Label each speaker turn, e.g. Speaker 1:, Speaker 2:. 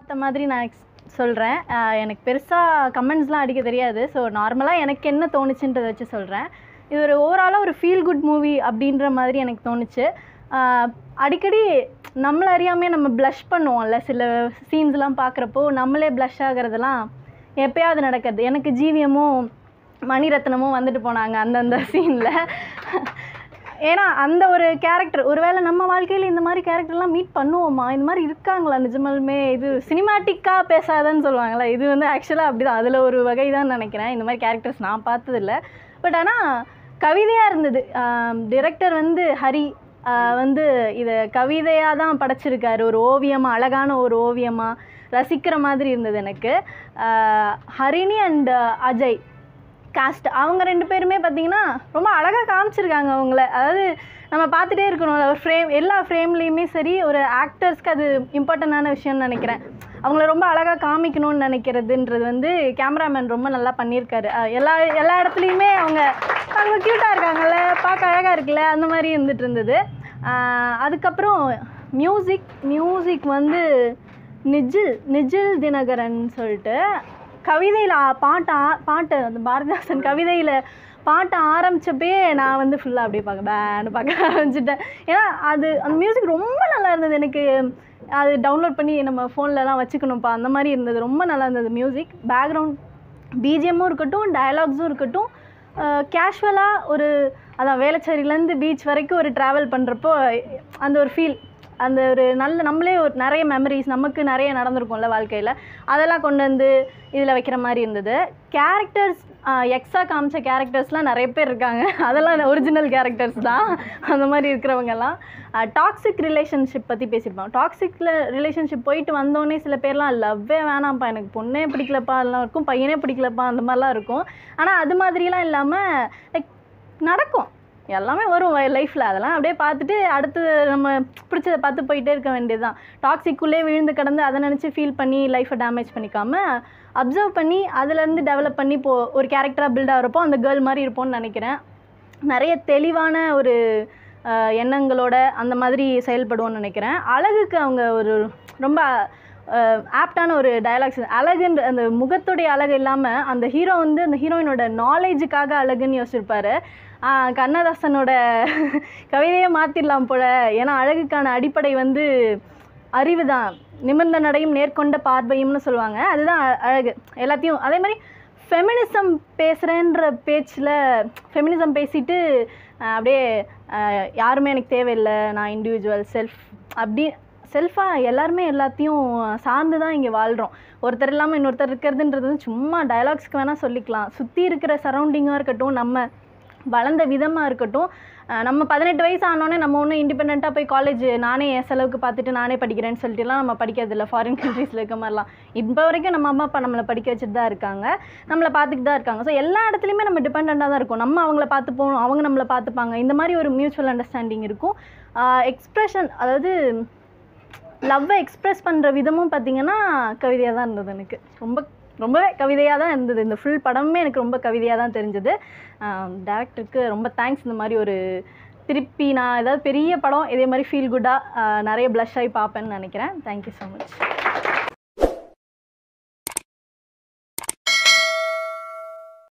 Speaker 1: அந்த மாதிரி நான் சொல்கிறேன் எனக்கு பெருசாக கமெண்ட்ஸ்லாம் அடிக்க தெரியாது ஸோ நார்மலாக எனக்கு என்ன தோணுச்சுன்றதை வச்சு சொல்கிறேன் இது ஒரு ஓவராலாக ஒரு ஃபீல் குட் மூவி அப்படின்ற மாதிரி எனக்கு தோணுச்சு ஆஹ் அடிக்கடி நம்மள அறியாமே நம்ம ப்ளஷ் பண்ணுவோம்ல சில சீன்ஸ்லாம் பார்க்குறப்போ நம்மளே ப்ளஷ் ஆகிறதெல்லாம் எப்பயாவது நடக்குது எனக்கு ஜீவியமும் மணிரத்னமும் வந்துட்டு போனாங்க அந்தந்த சீனில் ஏன்னா அந்த ஒரு கேரக்டர் ஒருவேளை நம்ம வாழ்க்கையில் இந்த மாதிரி கேரக்டர்லாம் மீட் பண்ணுவோமா இந்த மாதிரி இருக்காங்களா நிஜமாலுமே இது சினிமாட்டிக்காக பேசாதன்னு சொல்லுவாங்கள்ல இது வந்து ஆக்சுவலாக அப்படி தான் அதில் ஒரு வகை தான் நினைக்கிறேன் இந்த மாதிரி கேரக்டர்ஸ் நான் பார்த்ததில்ல பட் ஆனால் கவிதையாக இருந்தது டிரெக்டர் வந்து ஹரி ஆஹ் வந்து இதை கவிதையாக தான் படைச்சிருக்காரு ஒரு ஓவியமாக அழகான ஒரு ஓவியமாக ரசிக்கிற மாதிரி இருந்தது எனக்கு ah Harini and Ajay cast அவங்க ரெண்டு பேருமே பார்த்தீங்கன்னா ரொம்ப அழகாக காமிச்சிருக்காங்க அவங்கள அதாவது நம்ம பார்த்துட்டே இருக்கணும் ஒரு ஃப்ரேம் எல்லா ஃப்ரேம்லேயுமே சரி ஒரு ஆக்டர்ஸ்க்கு அது இம்பார்ட்டண்டான விஷயம்னு நினைக்கிறேன் அவங்கள ரொம்ப அழகாக காமிக்கணும்னு நினைக்கிறதுன்றது வந்து கேமராமேன் ரொம்ப நல்லா பண்ணியிருக்காரு அஹ் எல்லா எல்லா இடத்துலையுமே அவங்க அவங்க க்யூட்டாக இருக்காங்கல்ல பார்க்க அழகாக இருக்குல்ல அந்த மாதிரி இருந்துட்டு இருந்தது ஆஹ் அதுக்கப்புறம் மியூசிக் மியூசிக் வந்து நிஜில் நிஜில் தினகரன் சொல்லிட்டு கவிதையில் பாட்டு ஆ- பாட்டு அந்த பாரதிதாசன் கவிதையில் பாட்டு ஆரம்பிச்சப்பே நான் வந்து ஃபுல்லாக அப்படியே பார்க்க பேன்னு பார்க்க ஆரம்பிச்சிட்டேன் ஏன்னா அது அந்த மியூசிக் ரொம்ப நல்லா இருந்தது எனக்கு அது டவுன்லோட் பண்ணி நம்ம ஃபோன்லலாம் வச்சுக்கணும்ப்பா அந்த மாதிரி இருந்தது ரொம்ப நல்லா இருந்தது மியூசிக் பேக்ரவுண்ட் பிஜிஎம்மும் இருக்கட்டும் டயலாக்ஸும் இருக்கட்டும் கேஷுவலாக ஒரு அதான் வேளச்சேரியிலேருந்து பீச் வரைக்கும் ஒரு ட்ராவல் பண்ணுறப்போ அந்த ஒரு ஃபீல் அந்த ஒரு நல்ல நம்மளே ஒரு நிறைய மெமரிஸ் நமக்கு நிறைய நடந்திருக்கும்ல வாழ்க்கையில் அதெல்லாம் கொண்டு வந்து இதில் வைக்கிற மாதிரி இருந்தது கேரக்டர்ஸ் எக்ஸா காமிச்ச கேரக்டர்ஸ்லாம் நிறைய பேர் இருக்காங்க அதெல்லாம் ஒரிஜினல் கேரக்டர்ஸ் தான் அந்த மாதிரி இருக்கிறவங்கெல்லாம் டாக்ஸிக் ரிலேஷன்ஷிப் பற்றி பேசியிருப்போம் டாக்ஸிக்கில் ரிலேஷன்ஷிப் போயிட்டு வந்தோடனே சில பேர்லாம் லவ்வே வேணாம்ப்பா எனக்கு பொண்ணே பிடிக்கலப்பா எல்லாம் இருக்கும் பையனே பிடிக்கலப்பா அந்த மாதிரிலாம் இருக்கும் ஆனால் அது மாதிரிலாம் இல்லாமல் லைக் நடக்கும் எல்லாமே வரும் லைஃப்பில் அதெல்லாம் அப்படியே பார்த்துட்டு அடுத்து நம்ம பிடிச்சதை பார்த்து போயிட்டே இருக்க வேண்டியதுதான் டாக்ஸிக்குள்ளே விழுந்து கிடந்து அதை நினச்சி ஃபீல் பண்ணி லைஃப்பை டேமேஜ் பண்ணிக்காம அப்சர்வ் பண்ணி அதுலேருந்து டெவலப் பண்ணி இப்போ ஒரு கேரக்டராக பில்ட் ஆகிறப்போ அந்த கேர்ள் மாதிரி இருப்போம்னு நினைக்கிறேன் நிறைய தெளிவான ஒரு அஹ், எண்ணங்களோட அந்த மாதிரி செயல்படுவோம்னு நினைக்கிறேன் அழகுக்கு அவங்க ஒரு ரொம்ப ஆப்டான ஒரு டயலாக்ஸ் அழகுன்ற அந்த முகத்துடைய அழகு இல்லாமல் அந்த ஹீரோ வந்து அந்த ஹீரோயினோட நாலேஜுக்காக அழகுன்னு யோசிச்சிருப்பாரு ஆஹ் கண்ணதாசனோட கவிதையை மாற்றிடலாம் போல ஏன்னா அழகுக்கான அடிப்படை வந்து அறிவு தான் நிமிர்ந்த நடையும் நேர்கொண்ட பார்வையும்னு சொல்லுவாங்க அதுதான் அ- அழகு எல்லாத்தையும் அதே மாதிரி ஃபெமினிசம் பேசுகிறேன்ற பேச்சில் ஃபெமினிசம் பேசிட்டு ஆஹ் அப்படியே ஆஹ் யாருமே எனக்கு தேவையில்லை நான் இண்டிவிஜுவல் செல்ஃப் அப்படி செல்ஃபாக எல்லாருமே எல்லாத்தையும் சார்ந்து தான் இங்கே வாழ்கிறோம் ஒருத்தர் இல்லாமல் இன்னொருத்தர் இருக்கிறதுன்றது வந்து சும்மா டயலாக்ஸ்க்கு வேணால் சொல்லிக்கலாம் சுற்றி இருக்கிற சரௌண்டிங்காக இருக்கட்டும் நம்ம வளர்ந்த விதமாக இருக்கட்டும் அஹ் நம்ம பதினெட்டு வயசு ஆனோடனே நம்ம ஒன்றும் இண்டிபெண்ட்டாக போய் காலேஜ் நானே என் செலவுக்கு பார்த்துட்டு நானே படிக்கிறேன்னு சொல்லிட்டுலாம் நம்ம படிக்கிறதில்ல ஃபாரின் கண்ட்ரீஸில் இருக்க மாதிரிலாம் இப்போ வரைக்கும் நம்ம அம்மா அப்பா நம்மளை படிக்க வச்சுட்டு தான் இருக்காங்க நம்மளை பார்த்துட்டு தான் இருக்காங்க ஸோ எல்லா இடத்துலையுமே நம்ம டிபெண்ட்டாக தான் இருக்கும் நம்ம அவங்கள பார்த்துப்போம் அவங்க நம்மளை பார்த்துப்பாங்க இந்த மாதிரி ஒரு மியூச்சுவல் அண்டர்ஸ்டாண்டிங் இருக்கும் எக்ஸ்ப்ரெஷன் அதாவது லவ்வை எக்ஸ்ப்ரெஸ் பண்ணுற விதமும் பார்த்தீங்கன்னா கவிதையாக தான் இருந்தது எனக்கு ரொம்ப ரொம்பவே கவிதையாக தான் இருந்தது இந்த ஃபுல் படமுமே எனக்கு ரொம்ப கவிதையாக தான் தெரிஞ்சது டேரக்டருக்கு ரொம்ப தேங்க்ஸ் இந்த மாதிரி ஒரு திருப்பி நான் ஏதாவது பெரிய படம் இதே மாதிரி ஃபீல் குட்டாக நிறைய ப்ளஷ் ஆகி பார்ப்பேன்னு நினைக்கிறேன் தேங்க்யூ ஸோ மச்